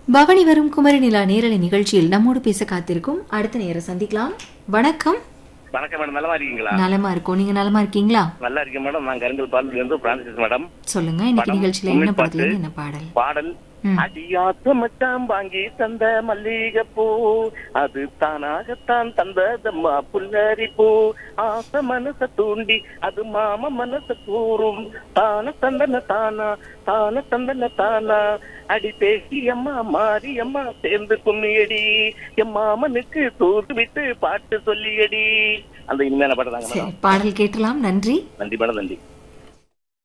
பவனி வரும் குமரி நிலா நேரலை நிகழ்ச்சியில் நம்மோடு பேச காத்திருக்கும் அடுத்த நேரம் சந்திக்கலாம் வணக்கம் வணக்கம் மேடம் நல்லா இருக்கீங்களா நலமா இருக்கோம் நீங்க நலமா இருக்கீங்களா நல்லா இருக்கேன் மேடம் நான் கருங்கல் பாலில் இருந்து பிரான்சிஸ் மேடம் சொல்லுங்க இன்னைக்கு படம், நிகழ்ச்சியில என்ன உண்மை படத்துல இருந்து பாட்டு. என்ன பாடல் பாடல் ம். அடியாத்த மச்சான் வாங்கி தந்த மல்லிகைப்பூ அது தானாகத்தான் தந்ததம்மா புல்லரி பூ ஆசை மனச தூண்டி அது மாம மனச கூறும் தான தந்தன தானா தான தந்தன தானா அடி பேசி அம்மா மாறி அம்மா சேர்ந்து கும்மியடி என் மாமனுக்கு தூது விட்டு பாட்டு சொல்லியடி அந்த இனிமையான பாட்டு தாங்க சரி மேடம் பாடல் கேட்டலாம் நன்றி நன்றி மேடம் நன்றி